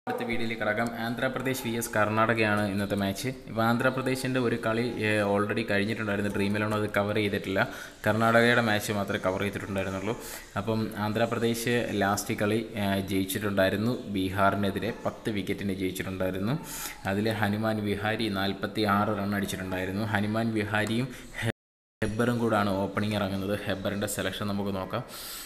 അടുത്ത വീഡിയോയിൽ കിടക്കാം ആന്ധ്രാപ്രദേശ് വി എസ് കർണാടകയാണ് ഇന്നത്തെ മാച്ച് ഇപ്പോൾ ആന്ധ്രാപ്രദേശിൻ്റെ ഒരു കളി ഓൾറെഡി കഴിഞ്ഞിട്ടുണ്ടായിരുന്നു ഡ്രീം ഇലവൻ അത് കവർ ചെയ്തിട്ടില്ല കർണാടകയുടെ മാച്ച് മാത്രമേ കവർ ചെയ്തിട്ടുണ്ടായിരുന്നുള്ളൂ അപ്പം ആന്ധ്രാപ്രദേശ് ലാസ്റ്റ് കളി ഏഹ്, ജയിച്ചിട്ടുണ്ടായിരുന്നു ബീഹാറിനെതിരെ പത്ത് വിക്കറ്റിന് ജയിച്ചിട്ടുണ്ടായിരുന്നു അതിൽ ഹനുമാൻ വിഹാരി നാൽപ്പത്തി ആറ് റൺ അടിച്ചിട്ടുണ്ടായിരുന്നു ഹനുമാൻ വിഹാരിയും ഹെബ്ബറും കൂടാണ് ഓപ്പണിംഗ് ഇറങ്ങുന്നത് ഹെബ്ബറിൻ്റെ സെലക്ഷൻ നമുക്ക് നോക്കാം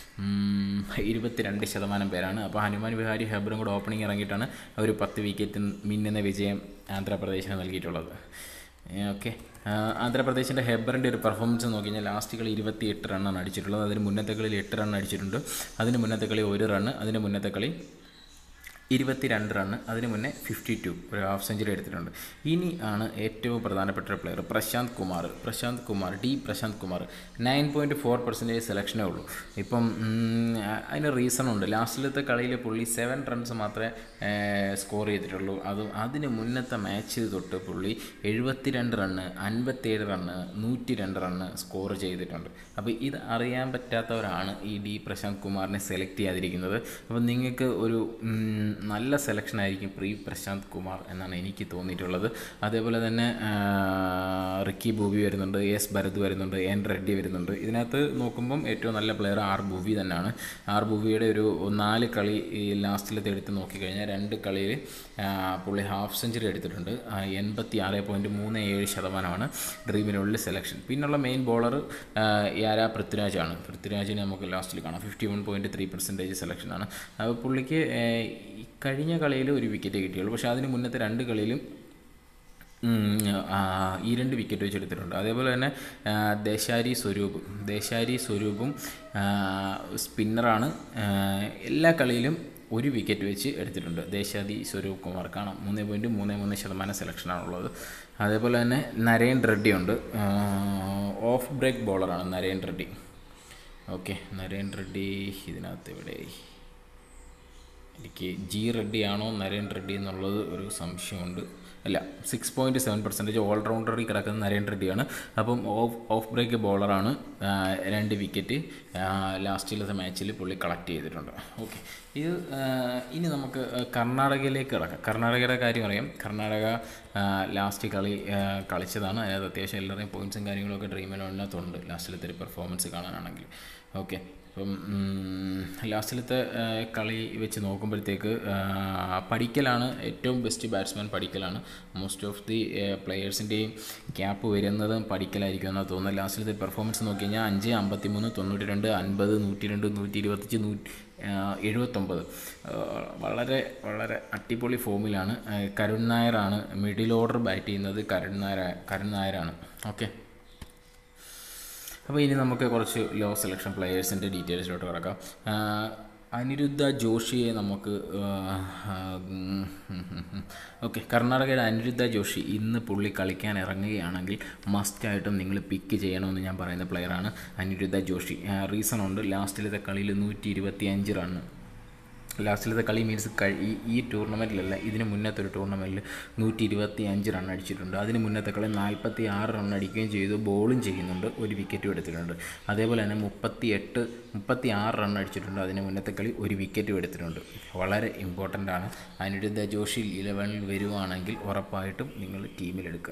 ഉം, ഇരുപത്തിരണ്ട് ശതമാനം പേരാണ് അപ്പോൾ ഹനുമാൻ വിഹാരി ഹെബ്ബറും കൂടെ ഓപ്പണിംഗ് ഇറങ്ങിയിട്ടാണ് ഒരു പത്ത് വിക്കറ്റ് മിന്നുന്ന വിജയം ആന്ധ്രാപ്രദേശിന് നൽകിയിട്ടുള്ളത് ഓക്കെ ആന്ധ്രാപ്രദേശിൻ്റെ ഹെബ്ബറിൻ്റെ ഒരു പെർഫോമൻസ് നോക്കി കഴിഞ്ഞാൽ ലാസ്റ്റ് കളി ഇരുപത്തി എട്ട് റണ്ണാണ് അടിച്ചിട്ടുള്ളത് അതിന് മുന്നത്തെ കളിയിൽ എട്ട് റൺ അടിച്ചിട്ടുണ്ട് അതിന് മുന്നത്തെ കളി ഒരു റണ്ണ് അതിന് മുന്നത്തെ കളി ഇരുപത്തിരണ്ട് റണ്ണ് അതിന് മുന്നേ ഫിഫ്റ്റി ടു ഒരു ഹാഫ് സെഞ്ചുറി എടുത്തിട്ടുണ്ട് ഇനി ആണ് ഏറ്റവും പ്രധാനപ്പെട്ട ഒരു player Prashanth Kumar Prashanth Kumar D Prashanth Kumar nine point four percentage സെലക്ഷനേ ഉള്ളൂ ഇപ്പം ഉം, അതിന് റീസൺ ഉണ്ട് ലാസ്റ്റിലത്തെ കളിയിൽ പുള്ളി സെവൻ റൺസ് മാത്രമേ സ്കോർ ചെയ്തിട്ടുള്ളൂ അത് അതിന് മുന്നത്തെ മാച്ച് തൊട്ട് പുള്ളി എഴുപത്തിരണ്ട് റണ്ണ് അൻപത്തേഴ് റണ്ണ് നൂറ്റി രണ്ട് റണ്ണ് സ്കോർ ചെയ്തിട്ടുണ്ട് അപ്പോൾ ഇത് അറിയാൻ പറ്റാത്തവരാണ് ഈ ഡി പ്രശാന്ത് കുമാറിനെ സെലക്ട് ചെയ്യാതിരിക്കുന്നത് അപ്പോൾ നിങ്ങൾക്ക് ഒരു ഉം, നല്ല സെലക്ഷൻ ആയിരിക്കും പ്രീ പ്രശാന്ത് കുമാർ എന്നാണ് എനിക്ക് തോന്നിയിട്ടുള്ളത് അതേപോലെ തന്നെ ആ, റിക്കി ഭൂവി വരുന്നുണ്ട് എസ് ഭരത് വരുന്നുണ്ട് എൻ റെഡ്ഡി വരുന്നുണ്ട് ഇതിനകത്ത് നോക്കുമ്പം ഏറ്റവും നല്ല പ്ലെയർ ആർ ഭൂവി തന്നെയാണ് ആർ ഭൂവിയുടെ ഒരു നാല് കളി ഈ ലാസ്റ്റിലത്തെ എടുത്ത് നോക്കിക്കഴിഞ്ഞാൽ രണ്ട് കളിയിൽ പുള്ളി ഹാഫ് സെഞ്ചുറി എടുത്തിട്ടുണ്ട് എൺപത്തി ആറ് പോയിൻറ്റ് മൂന്ന് ഏഴ് ശതമാനമാണ് ഡ്രീമിനുള്ളിൽ സെലക്ഷൻ പിന്നുള്ള മെയിൻ ബോളർ യാര പൃഥ്വിരാജാണ് പൃഥ്വിരാജിനെ നമുക്ക് ലാസ്റ്റിൽ കാണാം fifty one point three percentage സെലക്ഷനാണ് അപ്പോൾ പുള്ളിക്ക് ആ, ഈ കഴിഞ്ഞ കളിയിൽ ഒരു വിക്കറ്റ് കിട്ടിയുള്ളൂ പക്ഷേ അതിന് മുന്നത്തെ രണ്ട് കളിയിലും ഉം, ആ, ഈ രണ്ട് വിക്കറ്റ് വെച്ച് എടുത്തിട്ടുണ്ട് അതേപോലെ തന്നെ ആ, ദേശാരി സ്വരൂപ് ദേശാരി സ്വരൂപും ആ, സ്പിന്നറാണ് ആ, എല്ലാ കളിയിലും ഒരു വിക്കറ്റ് വെച്ച് എടുത്തിട്ടുണ്ട് ദേശാദി സ്വരൂപ് കുമാർ കാണാം മൂന്ന് പോയിൻറ്റ് മൂന്ന് മൂന്ന് ശതമാനം സെലക്ഷനാണുള്ളത് അതേപോലെ തന്നെ നരേൻ റെഡ്ഡി ഉണ്ട് ആ, ഓഫ് ബ്രേക്ക് ബോളറാണ് നരേൻ റെഡ്ഡി ഓക്കെ നരേൻ റെഡ്ഡി ഇതിനകത്ത് എവിടെ എനിക്ക് ജി റെഡ്ഡി ആണോ നരേൻ റെഡ്ഡി എന്നുള്ളത് ഒരു സംശയമുണ്ട് അല്ല സിക്സ് പോയിൻറ്റ് സെവൻ പെർസെൻറ്റേജ് ഓൾറൗണ്ടറിൽ കിടക്കുന്ന നരേൻ റെഡ്ഡിയാണ് അപ്പം ഓഫ് ഓഫ് ബ്രേക്ക് ബോളറാണ് ആ, രണ്ട് വിക്കറ്റ് ലാസ്റ്റിലത്തെ മാച്ചിൽ പുള്ളി കളക്ട് ചെയ്തിട്ടുണ്ട് ഓക്കെ ഇത് ആ, ഇനി നമുക്ക് ആ, കർണാടകയിലേക്ക് കിടക്കാം കർണാടകയുടെ കാര്യം അറിയാം കർണാടക ആ, ലാസ്റ്റ് കളി ആ, കളിച്ചതാണ് അതിനകത്ത് അത്യാവശ്യം എല്ലാവരുടെയും പോയിൻറ്റ്സും കാര്യങ്ങളൊക്കെ ഡ്രീം ഇലവനകത്തുണ്ട് ലാസ്റ്റിലത്തെ ഒരു പെർഫോമൻസ് കാണാനാണെങ്കിൽ ഓക്കെ അപ്പം ഉം, ലാസ്റ്റിലത്തെ ആ, കളി വെച്ച് നോക്കുമ്പോഴത്തേക്ക് ആ, പടിക്കലാണ് ഏറ്റവും ബെസ്റ്റ് ബാറ്റ്സ്മാൻ പടിക്കലാണ് മോസ്റ്റ് ഓഫ് ദി പ്ലെയേഴ്സിൻ്റെയും ക്യാപ്പ് വരുന്നതും പടിക്കലായിരിക്കും എന്നാണ് തോന്നുന്നത് ലാസ്റ്റിലത്തെ പെർഫോമൻസ് നോക്കി കഴിഞ്ഞാൽ അഞ്ച് അമ്പത്തി മൂന്ന് തൊണ്ണൂറ്റി രണ്ട് അൻപത് നൂറ്റി രണ്ട് നൂറ്റി ഇരുപത്തഞ്ച് നൂറ്റി എഴുപത്തൊമ്പത് വളരെ വളരെ അടിപൊളി ഫോമിലാണ് ആ, കരുൺ നായരാണ് മിഡിൽ ഓർഡർ ബാറ്റ് ചെയ്യുന്നത് കരുൺ നായർ കരുൺ നായരാണ് ഓക്കെ അപ്പോൾ ഇനി നമുക്ക് കുറച്ച് ലോ സെലക്ഷൻ പ്ലെയേഴ്സിൻ്റെ ഡീറ്റെയിൽസിലോട്ട് കിടക്കാം ആ, അനിരുദ്ധ ജോഷിയെ നമുക്ക് ഓക്കെ കർണാടകയുടെ അനിരുദ്ധ ജോഷി ഇന്ന് പുള്ളി കളിക്കാൻ ഇറങ്ങുകയാണെങ്കിൽ മസ്റ്റായിട്ടും നിങ്ങൾ പിക്ക് ചെയ്യണമെന്ന് ഞാൻ പറയുന്ന പ്ലെയറാണ് അനിരുദ്ധ ജോഷി റീസൺ ഉണ്ട് ലാസ്റ്റിലത്തെ കളിയിൽ നൂറ്റി ഇരുപത്തി അഞ്ച് റണ്ണ് ലാസ്റ്റിലത്തെ കളി മീൻസ് കഴി ഈ ഈ ടൂർണമെൻറ്റിലല്ല ഇതിന് മുന്നത്തെ ഒരു ടൂർണമെൻറ്റിൽ നൂറ്റി ഇരുപത്തി അഞ്ച് റൺ അടിച്ചിട്ടുണ്ട് അതിന് മുന്നത്തെ കളി നാൽപ്പത്തി ആറ് റൺ അടിക്കുകയും ചെയ്തു ബോളും ചെയ്യുന്നുണ്ട് ഒരു വിക്കറ്റും എടുത്തിട്ടുണ്ട് അതേപോലെ തന്നെ മുപ്പത്തി എട്ട് മുപ്പത്തി ആറ് റൺ അടിച്ചിട്ടുണ്ട് അതിന് മുന്നത്തെ കളി ഒരു വിക്കറ്റും എടുത്തിട്ടുണ്ട് വളരെ ഇമ്പോർട്ടൻ്റ് ആണ് അനിരുദ്ധ ജോഷി ഇലവനിൽ വരുവാണെങ്കിൽ ഉറപ്പായിട്ടും നിങ്ങൾ ടീമിലെടുക്കുക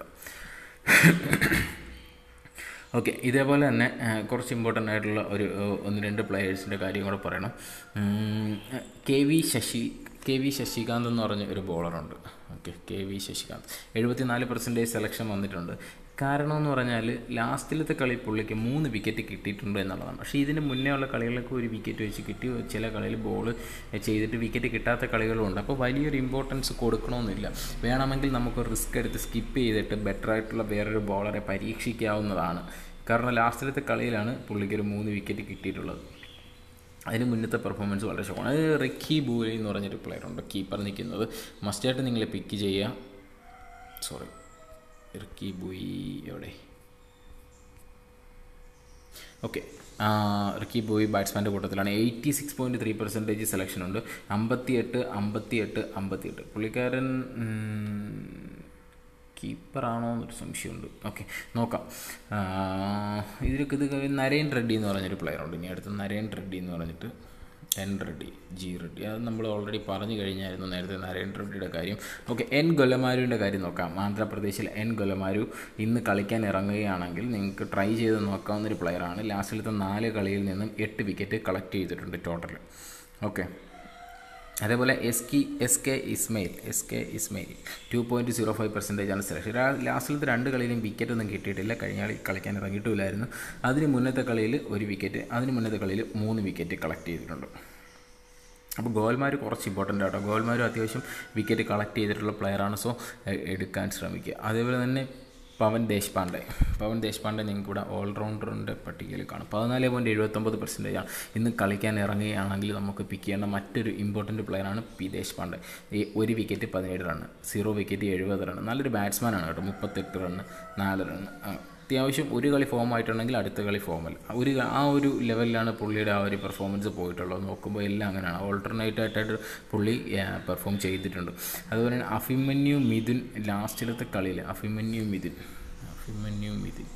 ഓക്കെ ഇതേപോലെ തന്നെ ആ, കുറച്ച് ഇമ്പോർട്ടൻ്റ് ആയിട്ടുള്ള ഒരു ആ, ഒന്ന് രണ്ട് പ്ലെയേഴ്സിൻ്റെ കാര്യം കൂടെ പറയണം ഉം, K V Sasi K V Sasikanth എന്ന് പറഞ്ഞ ഒരു ബോളറുണ്ട് ഓക്കെ കെ വി ശശികാന്ത് എഴുപത്തിനാല് പെർസെൻറ്റേജ് സെലക്ഷൻ വന്നിട്ടുണ്ട് കാരണം എന്ന് പറഞ്ഞാൽ ലാസ്റ്റിലത്തെ കളി പുള്ളിക്ക് മൂന്ന് വിക്കറ്റ് കിട്ടിയിട്ടുണ്ട് എന്നുള്ളതാണ് പക്ഷേ ഇതിന് മുന്നേ ഉള്ള കളികളൊക്കെ ഒരു വിക്കറ്റ് വെച്ച് കിട്ടി ചില കളിയിൽ ബോൾ ചെയ്തിട്ട് വിക്കറ്റ് കിട്ടാത്ത കളികളുണ്ട് അപ്പോൾ വലിയൊരു ഇമ്പോർട്ടൻസ് കൊടുക്കണമെന്നില്ല വേണമെങ്കിൽ നമുക്ക് റിസ്ക് എടുത്ത് സ്കിപ്പ് ചെയ്തിട്ട് ബെറ്റർ ആയിട്ടുള്ള വേറൊരു ബോളറെ പരീക്ഷിക്കാവുന്നതാണ് കാരണം ലാസ്റ്റിലത്തെ കളിയിലാണ് പുള്ളിക്ക് ഒരു മൂന്ന് വിക്കറ്റ് കിട്ടിയിട്ടുള്ളത് അതിന് മുന്നത്തെ പെർഫോമൻസ് വളരെ ഷോക്കാണ് അത് റിക്കി ബൂലി എന്ന് പറഞ്ഞൊരു പ്ലെയർ ഉണ്ട് കീപ്പർ നിൽക്കുന്നത് മസ്റ്റായിട്ട് നിങ്ങൾ പിക്ക് ചെയ്യുക സോറി റിക്കി ബൂയി എവിടെ ഓക്കെ റിക്കി ബോയ് ബാറ്റ്സ്മാൻ്റെ കൂട്ടത്തിലാണ് eighty six point three percentage selection ഉണ്ട് അമ്പത്തിയെട്ട് അമ്പത്തിയെട്ട് അമ്പത്തിയെട്ട് പുള്ളിക്കാരൻ കീപ്പറാണോ എന്നൊരു സംശയമുണ്ട് ഓക്കെ നോക്കാം ഇതിലൊക്കെ ഇത് നരേൻ റെഡ്ഡി എന്ന് പറഞ്ഞൊരു പ്ലെയർ ഉണ്ട് ഇനി അടുത്ത് നരേൻ റെഡ്ഡി എന്ന് പറഞ്ഞിട്ട് എൻ റെഡ്ഡി ജി റെഡ്ഡി അത് നമ്മൾ ഓൾറെഡി പറഞ്ഞു കഴിഞ്ഞായിരുന്നു നേരത്തെ നരേന്ദ്ര റെഡ്ഡിയുടെ കാര്യം ഓക്കെ എൻ ഗൊലമാരുവിൻ്റെ കാര്യം നോക്കാം ആന്ധ്രാപ്രദേശിൽ എൻ ഗൊലമാരു ഇന്ന് കളിക്കാൻ ഇറങ്ങുകയാണെങ്കിൽ നിങ്ങൾക്ക് ട്രൈ ചെയ്ത് നോക്കാവുന്ന ഒരു പ്ലെയറാണ് ലാസ്റ്റിലത്തെ നാല് കളിയിൽ നിന്നും എട്ട് വിക്കറ്റ് കളക്ട് ചെയ്തിട്ടുണ്ട് ടോട്ടൽ ഓക്കെ അതേപോലെ എസ് കി S K Ismail S K Ismail two point zero five percentage ആണ് സെലക്ഷൻ ലാസ്റ്റിലത്തെ രണ്ട് കളിയിലും വിക്കറ്റ് ഒന്നും കിട്ടിയിട്ടില്ല കഴിഞ്ഞ കളി കളിക്കാൻ ഇറങ്ങിയിട്ടുമില്ലായിരുന്നു അതിന് മുന്നത്തെ കളിയിൽ ഒരു വിക്കറ്റ് അതിന് മുന്നത്തെ കളിയിൽ മൂന്ന് വിക്കറ്റ് കളക്ട് ചെയ്തിട്ടുണ്ട് അപ്പോൾ ഗോൽമാർ കുറച്ച് ഇമ്പോർട്ടൻ്റ് ആട്ടോ ഗോൽമാരും അത്യാവശ്യം വിക്കറ്റ് കളക്ട് ചെയ്തിട്ടുള്ള പ്ലെയറാണ് സോ എടുക്കാൻ ശ്രമിക്കുക അതേപോലെ തന്നെ പവൻ ദേശ്പാണ്ഡെ പവൻ ദേശ്പാണ്ഡെ നിങ്ങൾക്ക് ഇവിടെ ഓൾറൗണ്ടറിൻ്റെ പട്ടികയിൽ കാണും പതിനാല് പോയിൻറ്റ് എഴുപത്തൊമ്പത് പെർസെൻറ്റേജ് ആണ് ഇന്ന് കളിക്കാൻ ഇറങ്ങുകയാണെങ്കിൽ നമുക്ക് പിക്ക് ചെയ്യേണ്ട മറ്റൊരു ഇമ്പോർട്ടൻറ്റ് പ്ലെയറാണ് പി ദേശ്പാണ്ഡെ ഈ ഒരു വിക്കറ്റ് പതിനേഴ് റണ്ണ് സീറോ വിക്കറ്റ് എഴുപത് റണ്ണ് നല്ലൊരു ബാറ്റ്സ്മാനാണ് കേട്ടോ മുപ്പത്തെട്ട് റണ്ണ് നാല് റണ്ണ് അത്യാവശ്യം ഒരു കളി ഫോം ആയിട്ടുണ്ടെങ്കിൽ അടുത്ത കളി ഫോമല്ല ഒരു ആ ഒരു ലെവലിലാണ് പുള്ളിയുടെ ആ ഒരു പെർഫോമൻസ് പോയിട്ടുള്ളത് നോക്കുമ്പോൾ എല്ലാം അങ്ങനെയാണ് ഓൾട്ടർനേറ്റ് ആയിട്ടായിട്ട് പുള്ളി പെർഫോം ചെയ്തിട്ടുണ്ട് അതുപോലെ തന്നെ അഭിമന്യു മിഥുൻ ലാസ്റ്റിലത്തെ കളിയിൽ അഭിമന്യു മിഥുൻ അഭിമന്യു മിഥുൻ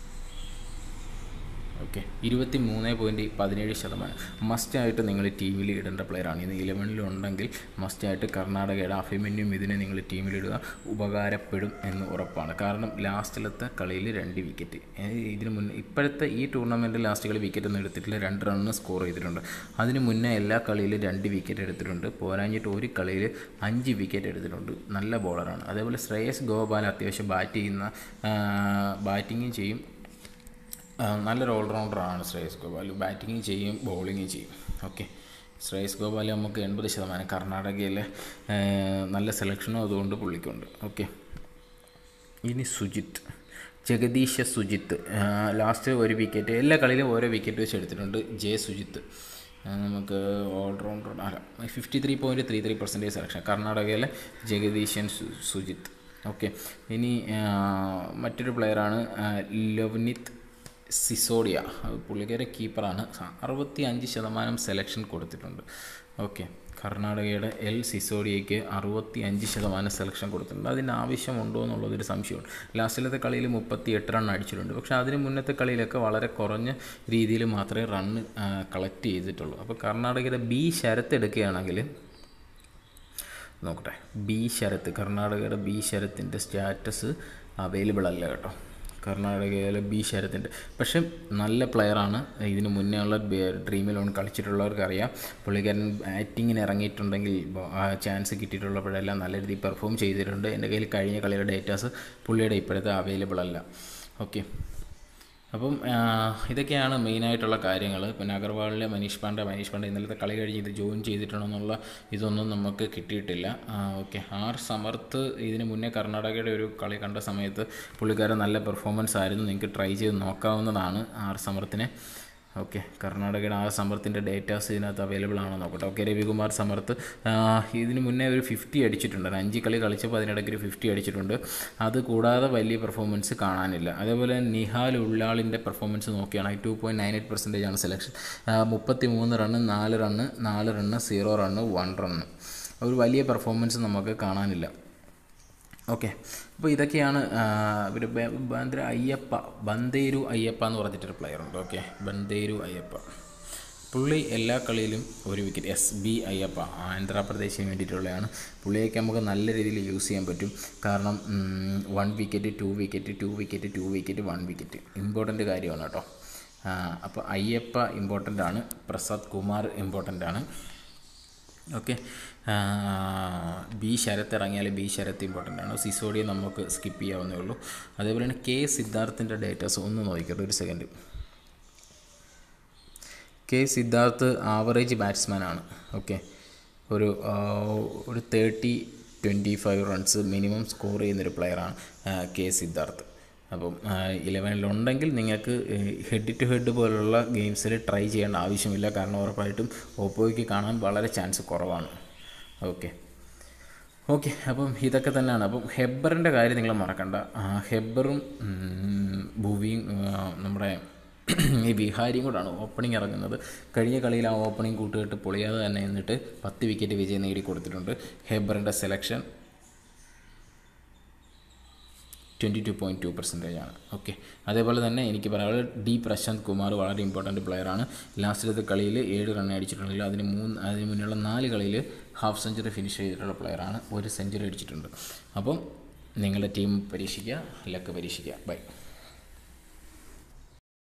ഓക്കെ ഇരുപത്തി മൂന്ന് പോയിൻറ്റ് പതിനേഴ് ശതമാനം മസ്റ്റായിട്ട് നിങ്ങൾ ടീമിൽ ഇടേണ്ട പ്ലെയറാണ് ഇന്ന് ഇലവനിലുണ്ടെങ്കിൽ മസ്റ്റായിട്ട് കർണാടകയുടെ അഭിമന്യും ഇതിനെ നിങ്ങൾ ടീമിലിടുക ഉപകാരപ്പെടും എന്ന് ഉറപ്പാണ് കാരണം ലാസ്റ്റിലത്തെ കളിയിൽ രണ്ട് വിക്കറ്റ് ഇതിന് മുന്നേ ഇപ്പോഴത്തെ ഈ ടൂർണമെൻറ്റിൽ ലാസ്റ്റ് കളി വിക്കറ്റ് ഒന്നും എടുത്തിട്ടില്ല രണ്ട് റണ്ണ് സ്കോർ ചെയ്തിട്ടുണ്ട് അതിന് മുന്നേ എല്ലാ കളിയിലും രണ്ട് വിക്കറ്റ് എടുത്തിട്ടുണ്ട് പോരാഞ്ഞിട്ട് ഒരു കളിയിൽ അഞ്ച് വിക്കറ്റ് എടുത്തിട്ടുണ്ട് നല്ല ബോളറാണ് അതേപോലെ ശ്രേയസ് ഗോപാൽ അത്യാവശ്യം ബാറ്റ് ചെയ്യുന്ന ബാറ്റിങ്ങും ചെയ്യും നല്ലൊരു ഓൾറൗണ്ടറാണ് ശ്രേയസ് ഗോപാൽ ബാറ്റിങ്ങും ചെയ്യും ബോളിങ്ങും ചെയ്യും ഓക്കെ ശ്രേയസ് ഗോപാൽ നമുക്ക് എൺപത് ശതമാനം കർണാടകയിലെ നല്ല സെലക്ഷനും അതുകൊണ്ട് പുള്ളിക്കുണ്ട് ഓക്കെ ഇനി സുജിത്ത് ജഗദീശ സുജിത്ത് ലാസ്റ്റ് ഒരു വിക്കറ്റ് എല്ലാ കളിയിലും ഓരോ വിക്കറ്റ് വെച്ച് എടുത്തിട്ടുണ്ട് ജെ സുജിത്ത് നമുക്ക് ഓൾറൗണ്ടർ അല്ല fifty three point three three percentage selection കർണാടകയിലെ ജഗദീശൻ സുജിത്ത് ഓക്കെ ഇനി മറ്റൊരു പ്ലെയറാണ് ലവ്നിത് സിസോഡിയ പുള്ളിക്കാരെ കീപ്പറാണ് അറുപത്തി അഞ്ച് ശതമാനം സെലക്ഷൻ കൊടുത്തിട്ടുണ്ട് ഓക്കെ കർണാടകയുടെ എൽ സിസോഡിയയ്ക്ക് അറുപത്തി അഞ്ച് ശതമാനം സെലക്ഷൻ കൊടുത്തിട്ടുണ്ട് അതിന് ആവശ്യമുണ്ടോ എന്നുള്ളതൊരു സംശയമുണ്ട് ലാസ്റ്റിലത്തെ കളിയിൽ മുപ്പത്തി എട്ട് റൺ അടിച്ചിട്ടുണ്ട് പക്ഷേ അതിന് മുന്നത്തെ കളിയിലൊക്കെ വളരെ കുറഞ്ഞ രീതിയിൽ മാത്രമേ റണ്ണ് കളക്ട് ചെയ്തിട്ടുള്ളൂ അപ്പോൾ കർണാടകയുടെ ബി ശരത്ത് എടുക്കുകയാണെങ്കിൽ നോക്കട്ടെ ബി ശരത്ത് കർണാടകയുടെ ബി ശരത്തിൻ്റെ സ്റ്റാറ്റസ് അവൈലബിൾ അല്ല കേട്ടോ കർണാടകയിലെ ബി ശരത്തിൻ്റെ പക്ഷേ നല്ല പ്ലെയറാണ് ഇതിന് മുന്നേ ഉള്ള ഡ്രീം ലോൺ കളിച്ചിട്ടുള്ളവർക്ക് അറിയാം പുള്ളിക്കാരൻ ബാറ്റിങ്ങിന് ഇറങ്ങിയിട്ടുണ്ടെങ്കിൽ ചാൻസ് കിട്ടിയിട്ടുള്ളപ്പോഴെല്ലാം നല്ല രീതിയിൽ പെർഫോം ചെയ്തിട്ടുണ്ട് എൻ്റെ കയ്യിൽ കഴിഞ്ഞ കളിയുടെ ഡേറ്റാസ് പുള്ളിയുടെ ഇപ്പോഴത്തെ അവൈലബിൾ അല്ല ഓക്കെ അപ്പം ഇതൊക്കെയാണ് മെയിനായിട്ടുള്ള കാര്യങ്ങൾ പിന്നെ അഗർവാളിലെ മനീഷ് പാണ്ഡെ മനീഷ് പാണ്ഡെ ഇന്നലത്തെ കളി കഴിഞ്ഞ് ഇത് ജോയിൻ ചെയ്തിട്ടുണ്ടെന്നുള്ള ഇതൊന്നും നമുക്ക് കിട്ടിയിട്ടില്ല ഓക്കെ ആർ സമർത്ത് ഇതിന് മുന്നേ കർണാടകയുടെ ഒരു കളി കണ്ട സമയത്ത് പുള്ളിക്കാരൻ നല്ല പെർഫോമൻസ് ആയിരുന്നു നിങ്ങൾക്ക് ട്രൈ ചെയ്ത് നോക്കാവുന്നതാണ് ആർ സമർത്തിനെ ഓക്കെ കർണാടകയുടെ ആ സമർത്തിൻ്റെ ഡേറ്റാസ് ഇതിനകത്ത് അവൈലബിൾ ആണോ നോക്കട്ടെ ഓക്കെ രവികുമാർ സമർത്ത് ഇതിന് മുന്നേ ഒരു ഫിഫ്റ്റി അടിച്ചിട്ടുണ്ട് അഞ്ച് കളി കളിച്ചപ്പോൾ അതിനിടയ്ക്ക് ഒരു ഫിഫ്റ്റി അടിച്ചിട്ടുണ്ട് അത് കൂടാതെ വലിയ പെർഫോമൻസ് കാണാനില്ല അതേപോലെ നിഹാൽ ഉള്ളാളിൻ്റെ പെർഫോമൻസ് നോക്കുകയാണെങ്കിൽ two point nine eight percentage ആണ് സെലക്ഷൻ മുപ്പത്തി മൂന്ന് റണ്ണ് നാല് റണ്ണ് നാല് run zero run one run ഒരു വലിയ പെർഫോമൻസ് നമുക്ക് കാണാനില്ല ഓക്കെ അപ്പോൾ ഇതൊക്കെയാണ് ഒരു ബന്ദ്ര അയ്യപ്പ ബന്തേരു അയ്യപ്പ എന്ന് പറഞ്ഞിട്ടൊരു പ്ലെയർ ഉണ്ട് ഓക്കെ ബന്തേരു അയ്യപ്പ പുള്ളി എല്ലാ കളിയിലും ഒരു വിക്കറ്റ് എസ് ബി അയ്യപ്പ ആന്ധ്രാപ്രദേശിന് വേണ്ടിയിട്ടുള്ളതാണ് പുള്ളിയൊക്കെ നമുക്ക് നല്ല രീതിയിൽ യൂസ് ചെയ്യാൻ പറ്റും കാരണം one wicket two wicket two wicket two wicket one wicket important കാര്യമാണ് കേട്ടോ അപ്പോൾ അയ്യപ്പ ഇമ്പോർട്ടൻ്റ് ആണ് പ്രസാദ് കുമാർ ഇമ്പോർട്ടൻ്റ് ആണ് ഓക്കെ ബി ശരത്ത് ഇറങ്ങിയാൽ ബി ശരത്ത് ഇമ്പോർട്ടൻ്റ് ആണ് സിസോഡിയെ നമുക്ക് സ്കിപ്പ് ചെയ്യാവുന്നേ ഉള്ളൂ അതേപോലെ തന്നെ കെ സിദ്ധാർത്ഥിൻ്റെ ഡേറ്റാസ് ഒന്ന് നോക്കിക്കട്ടെ ഒരു second K Siddharth average batsman ആണ് ഓക്കെ ഒരു ഒരു thirty twenty five runs minimum score ചെയ്യുന്നൊരു പ്ലെയറാണ് കെ സിദ്ധാർത്ഥ് അപ്പം ഇലവനിലുണ്ടെങ്കിൽ നിങ്ങൾക്ക് ഹെഡ് ടു ഹെഡ് പോലുള്ള ഗെയിംസിൽ ട്രൈ ചെയ്യേണ്ട ആവശ്യമില്ല കാരണം ഉറപ്പായിട്ടും ഓപ്പോയ്ക്ക് കാണാൻ വളരെ ചാൻസ് കുറവാണ് ഓക്കെ ഓക്കെ അപ്പം ഇതൊക്കെ തന്നെയാണ് അപ്പം ഹെബ്ബറിൻ്റെ കാര്യം നിങ്ങൾ മറക്കണ്ട ഹെബ്ബറും ഭൂവിയും നമ്മുടെ ഈ ബിഹാരിയും കൂടാണ് ഓപ്പണിംഗ് ഇറങ്ങുന്നത് കഴിഞ്ഞ കളിയിൽ ആ ഓപ്പണിംഗ് കൂട്ടുകെട്ട് പൊളിയാതെ തന്നെ എന്നിട്ട് പത്ത് വിക്കറ്റ് വിജയം നേടി കൊടുത്തിട്ടുണ്ട് ഹെബ്ബറിൻ്റെ selection twenty two point two percentage ആണ് ഓക്കെ അതേപോലെ തന്നെ എനിക്ക് പറയാനുള്ളത് ഡി പ്രശാന്ത് കുമാർ വളരെ ഇമ്പോർട്ടൻറ്റ് പ്ലെയറാണ് ലാസ്റ്റിലത്തെ കളിയിൽ ഏഴ് റൺ അടിച്ചിട്ടുണ്ടെങ്കിൽ അതിന് മൂന്ന് അതിന് മുന്നുള്ള നാല് കളിയിൽ ഹാഫ് സെഞ്ചുറി ഫിനിഷ് ചെയ്തിട്ടുള്ള പ്ലെയറാണ് ഒരു സെഞ്ചുറി അടിച്ചിട്ടുണ്ട് അപ്പം നിങ്ങളുടെ ടീം പരീക്ഷിക്കുക ലക്ക് പരീക്ഷിക്കുക ബൈ